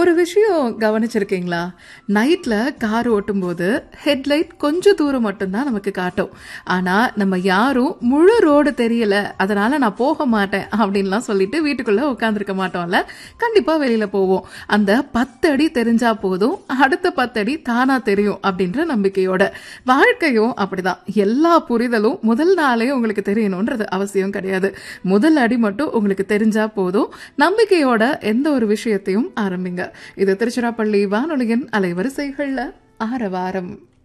ஒரு விஷயம் கவனிச்சிருக்கீங்களா நைட்ல கார் ஓட்டும்போது ஹெட்லைட் கொஞ்சம் தூரம் மட்டும்தான் நமக்கு காட்டும் ஆனா நம்ம யாரும் முழு ரோடு தெரியல அதனால நான் போக மாட்டேன் அப்படின்லாம் சொல்லிட்டு வீட்டுக்குள்ள உட்காந்துருக்க மாட்டோம்ல கண்டிப்பா வெளியில போவோம் அந்த பத்து அடி தெரிஞ்சா போதும் அடுத்த பத்து அடி தானா தெரியும் அப்படின்ற நம்பிக்கையோட வாழ்க்கையும் அப்படிதான் எல்லா புரிதலும் முதல் நாளே உங்களுக்கு தெரியணும்ன்றது அவசியம் கிடையாது முதல் அடி மட்டும் உங்களுக்கு தெரிஞ்சா போதும் நம்பிக்கையோட எந்த ஒரு விஷயத்தையும் ஆரம்பிங்க இது திருச்சிராப்பள்ளி வானொலியின் அலைவரிசைகள்ல ஆரவாரம்